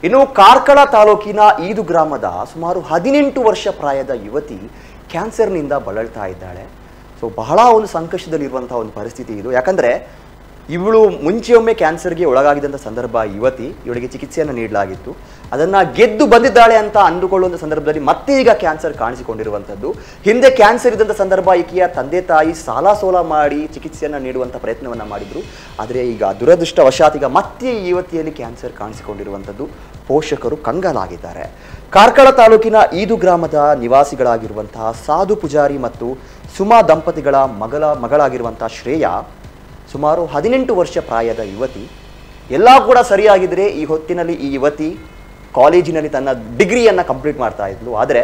ಇನ್ನು ಕಾರ್ಕಳ ತಾಲೂಕಿನ ಈದು ಗ್ರಾಮದ ಸುಮಾರು ಹದಿನೆಂಟು ವರ್ಷ ಪ್ರಾಯದ ಯುವತಿ ಕ್ಯಾನ್ಸರ್ನಿಂದ ಬಳಲ್ತಾ ಇದ್ದಾಳೆ ಸೊ ಬಹಳ ಒಂದು ಸಂಕಷ್ಟದಲ್ಲಿರುವಂತಹ ಒಂದು ಪರಿಸ್ಥಿತಿ ಇದು ಯಾಕಂದ್ರೆ ಇವಳು ಮುಂಚೆಯೊಮ್ಮೆ ಕ್ಯಾನ್ಸರ್ಗೆ ಒಳಗಾಗಿದ್ದಂಥ ಸಂದರ್ಭ ಯುವತಿ ಇವಳಿಗೆ ಚಿಕಿತ್ಸೆಯನ್ನು ನೀಡಲಾಗಿತ್ತು ಅದನ್ನ ಗೆದ್ದು ಬಂದಿದ್ದಾಳೆ ಅಂತ ಅಂದುಕೊಳ್ಳುವಂಥ ಸಂದರ್ಭದಲ್ಲಿ ಮತ್ತೆ ಈಗ ಕ್ಯಾನ್ಸರ್ ಕಾಣಿಸಿಕೊಂಡಿರುವಂಥದ್ದು ಹಿಂದೆ ಕ್ಯಾನ್ಸರ್ ಇದ್ದಂಥ ಸಂದರ್ಭ ಈಕೆಯ ತಂದೆ ತಾಯಿ ಸಾಲ ಸೋಲ ಮಾಡಿ ಚಿಕಿತ್ಸೆಯನ್ನು ನೀಡುವಂಥ ಪ್ರಯತ್ನವನ್ನ ಮಾಡಿದ್ರು ಆದರೆ ಈಗ ದುರದೃಷ್ಟವಶಾತ್ ಈಗ ಮತ್ತೆ ಈ ಯುವತಿಯಲ್ಲಿ ಕ್ಯಾನ್ಸರ್ ಕಾಣಿಸಿಕೊಂಡಿರುವಂಥದ್ದು ಪೋಷಕರು ಕಂಗಾಲಾಗಿದ್ದಾರೆ ಕಾರ್ಕಳ ತಾಲೂಕಿನ ಈದು ಗ್ರಾಮದ ನಿವಾಸಿಗಳಾಗಿರುವಂತಹ ಸಾಧು ಪೂಜಾರಿ ಮತ್ತು ಸುಮಾ ದಂಪತಿಗಳ ಮಗಳ ಮಗಳಾಗಿರುವಂತಹ ಶ್ರೇಯಾ ಸುಮಾರು ಹದಿನೆಂಟು ವರ್ಷ ಪ್ರಾಯದ ಯುವತಿ ಎಲ್ಲ ಕೂಡ ಸರಿಯಾಗಿದ್ರೆ ಈ ಹೊತ್ತಿನಲ್ಲಿ ಈ ಯುವತಿ ಕಾಲೇಜಿನಲ್ಲಿ ತನ್ನ ಡಿಗ್ರಿಯನ್ನು ಕಂಪ್ಲೀಟ್ ಮಾಡ್ತಾ ಇದ್ಲು ಆದರೆ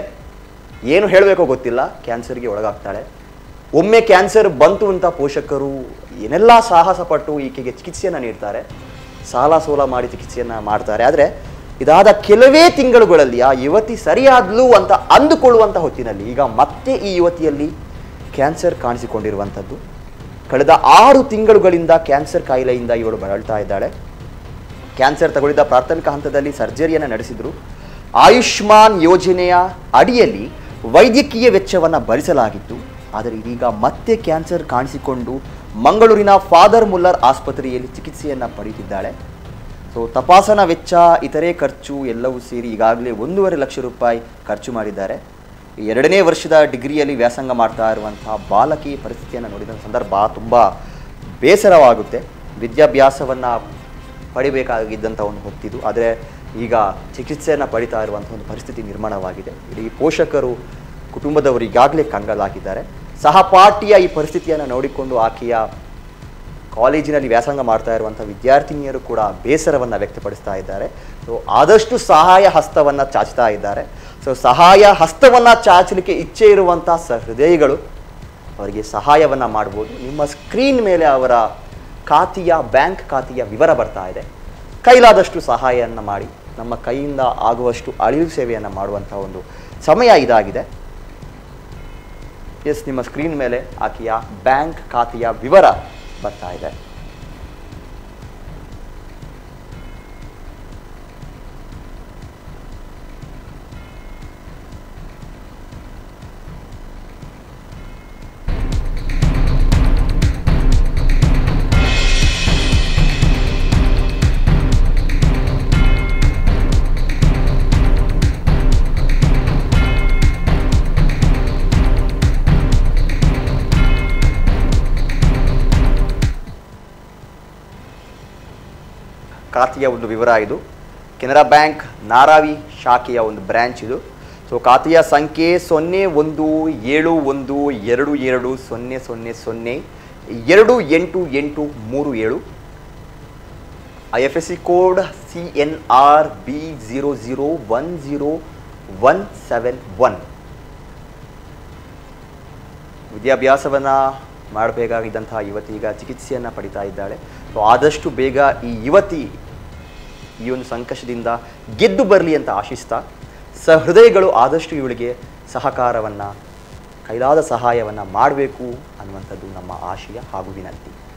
ಏನು ಹೇಳಬೇಕೋ ಗೊತ್ತಿಲ್ಲ ಕ್ಯಾನ್ಸರ್ಗೆ ಒಳಗಾಗ್ತಾಳೆ ಒಮ್ಮೆ ಕ್ಯಾನ್ಸರ್ ಬಂತು ಅಂತ ಪೋಷಕರು ಏನೆಲ್ಲ ಸಾಹಸ ಪಟ್ಟು ಈಕೆಗೆ ಚಿಕಿತ್ಸೆಯನ್ನು ನೀಡ್ತಾರೆ ಸಾಲ ಸೋಲ ಮಾಡಿ ಚಿಕಿತ್ಸೆಯನ್ನು ಮಾಡ್ತಾರೆ ಆದರೆ ಇದಾದ ಕೆಲವೇ ತಿಂಗಳುಗಳಲ್ಲಿ ಆ ಯುವತಿ ಸರಿಯಾದ್ಲು ಅಂತ ಅಂದುಕೊಳ್ಳುವಂಥ ಹೊತ್ತಿನಲ್ಲಿ ಈಗ ಮತ್ತೆ ಈ ಯುವತಿಯಲ್ಲಿ ಕ್ಯಾನ್ಸರ್ ಕಾಣಿಸಿಕೊಂಡಿರುವಂಥದ್ದು ಕಳೆದ ಆರು ತಿಂಗಳುಗಳಿಂದ ಕ್ಯಾನ್ಸರ್ ಕಾಯಿಲೆಯಿಂದ ಇವಳು ಬಳಲ್ತಾ ಇದ್ದಾಳೆ ಕ್ಯಾನ್ಸರ್ ತಗುಲಿದ ಪ್ರಾಥಮಿಕ ಹಂತದಲ್ಲಿ ಸರ್ಜರಿಯನ್ನು ನಡೆಸಿದ್ರು ಆಯುಷ್ಮಾನ್ ಯೋಜನೆಯ ಅಡಿಯಲ್ಲಿ ವೈದ್ಯಕೀಯ ವೆಚ್ಚವನ್ನು ಭರಿಸಲಾಗಿತ್ತು ಆದರೆ ಇದೀಗ ಮತ್ತೆ ಕ್ಯಾನ್ಸರ್ ಕಾಣಿಸಿಕೊಂಡು ಮಂಗಳೂರಿನ ಫಾದರ್ ಮುಲ್ಲರ್ ಆಸ್ಪತ್ರೆಯಲ್ಲಿ ಚಿಕಿತ್ಸೆಯನ್ನು ಪಡೆಯುತ್ತಿದ್ದಾಳೆ ಸೊ ತಪಾಸಣಾ ವೆಚ್ಚ ಇತರೆ ಖರ್ಚು ಎಲ್ಲವೂ ಸೇರಿ ಈಗಾಗಲೇ ಒಂದೂವರೆ ಲಕ್ಷ ರೂಪಾಯಿ ಖರ್ಚು ಮಾಡಿದ್ದಾರೆ ಈ ಎರಡನೇ ವರ್ಷದ ಡಿಗ್ರಿಯಲ್ಲಿ ವ್ಯಾಸಂಗ ಮಾಡ್ತಾ ಇರುವಂತಹ ಬಾಲಕಿ ಪರಿಸ್ಥಿತಿಯನ್ನು ನೋಡಿದ ಸಂದರ್ಭ ತುಂಬ ಬೇಸರವಾಗುತ್ತೆ ವಿದ್ಯಾಭ್ಯಾಸವನ್ನು ಪಡಿಬೇಕಾಗಿದ್ದಂಥ ಒಂದು ಹೊತ್ತಿದು ಆದರೆ ಈಗ ಚಿಕಿತ್ಸೆಯನ್ನು ಪಡಿತಾ ಇರುವಂಥ ಒಂದು ಪರಿಸ್ಥಿತಿ ನಿರ್ಮಾಣವಾಗಿದೆ ಇಡೀ ಪೋಷಕರು ಕುಟುಂಬದವರು ಈಗಾಗಲೇ ಕಂಗಾಲಾಗಿದ್ದಾರೆ ಸಹಪಾಠಿಯ ಈ ಪರಿಸ್ಥಿತಿಯನ್ನು ನೋಡಿಕೊಂಡು ಆಕೆಯ ಕಾಲೇಜಿನಲ್ಲಿ ವ್ಯಾಸಂಗ ಮಾಡ್ತಾ ಇರುವಂಥ ವಿದ್ಯಾರ್ಥಿನಿಯರು ಕೂಡ ಬೇಸರವನ್ನು ವ್ಯಕ್ತಪಡಿಸ್ತಾ ಇದ್ದಾರೆ ಸೊ ಆದಷ್ಟು ಸಹಾಯ ಹಸ್ತವನ್ನು ಚಾಚ್ತಾ ಇದ್ದಾರೆ ಸೊ ಸಹಾಯ ಹಸ್ತವನ್ನು ಚಾಚಲಿಕ್ಕೆ ಇಚ್ಛೆ ಇರುವಂಥ ಸಹೃದಯಿಗಳು ಅವರಿಗೆ ಸಹಾಯವನ್ನು ಮಾಡ್ಬೋದು ನಿಮ್ಮ ಸ್ಕ್ರೀನ್ ಮೇಲೆ ಅವರ ಖಾತೆಯ ಬ್ಯಾಂಕ್ ಖಾತೆಯ ವಿವರ ಬರ್ತಾ ಇದೆ ಕೈಲಾದಷ್ಟು ಸಹಾಯವನ್ನು ಮಾಡಿ ನಮ್ಮ ಕೈಯಿಂದ ಆಗುವಷ್ಟು ಅಳಿವು ಸೇವೆಯನ್ನು ಮಾಡುವಂಥ ಒಂದು ಸಮಯ ಇದಾಗಿದೆ ಎಸ್ ನಿಮ್ಮ ಸ್ಕ್ರೀನ್ ಮೇಲೆ ಆಕೆಯ ಬ್ಯಾಂಕ್ ಖಾತೆಯ ವಿವರ ಬರ್ತಾ ಇದೆ ಖಾತೆಯ ಒಂದು ವಿವರ ಇದು ಕೆನರಾ ಬ್ಯಾಂಕ್ ನಾರಾವಿ ಶಾಖೆಯ ಒಂದು ಬ್ರ್ಯಾಂಚ್ ಇದು ಸೊ ಖಾತೆಯ ಸಂಖ್ಯೆ ಸೊನ್ನೆ ಒಂದು ಏಳು ಒಂದು ಎರಡು ಎರಡು ಸೊನ್ನೆ ಸೊನ್ನೆ ಸೊನ್ನೆ ಎರಡು ಎಂಟು ಎಂಟು ಮೂರು ಏಳು I F S C code C N R B zero zero one zero one seven one ವಿದ್ಯಾಭ್ಯಾಸವನ್ನು ಮಾಡಬೇಕಾಗಿದ್ದಂತಹ ಯುವತಿ ಈಗ ಚಿಕಿತ್ಸೆಯನ್ನು ಪಡಿತಾ ಇದ್ದಾಳೆ ಸೊ ಆದಷ್ಟು ಬೇಗ ಈ ಯುವತಿ ಈ ಒಂದು ಸಂಕಷ್ಟದಿಂದ ಗೆದ್ದು ಬರಲಿ ಅಂತ ಆಶಿಸ್ತಾ ಸಹೃದಯಗಳು ಆದಷ್ಟು ಇವಳಿಗೆ ಸಹಕಾರವನ್ನು ಕೈಲಾದ ಸಹಾಯವನ್ನು ಮಾಡಬೇಕು ಅನ್ನುವಂಥದ್ದು ನಮ್ಮ ಆಶಯ ಹಾಗೂ ವಿನಂತಿ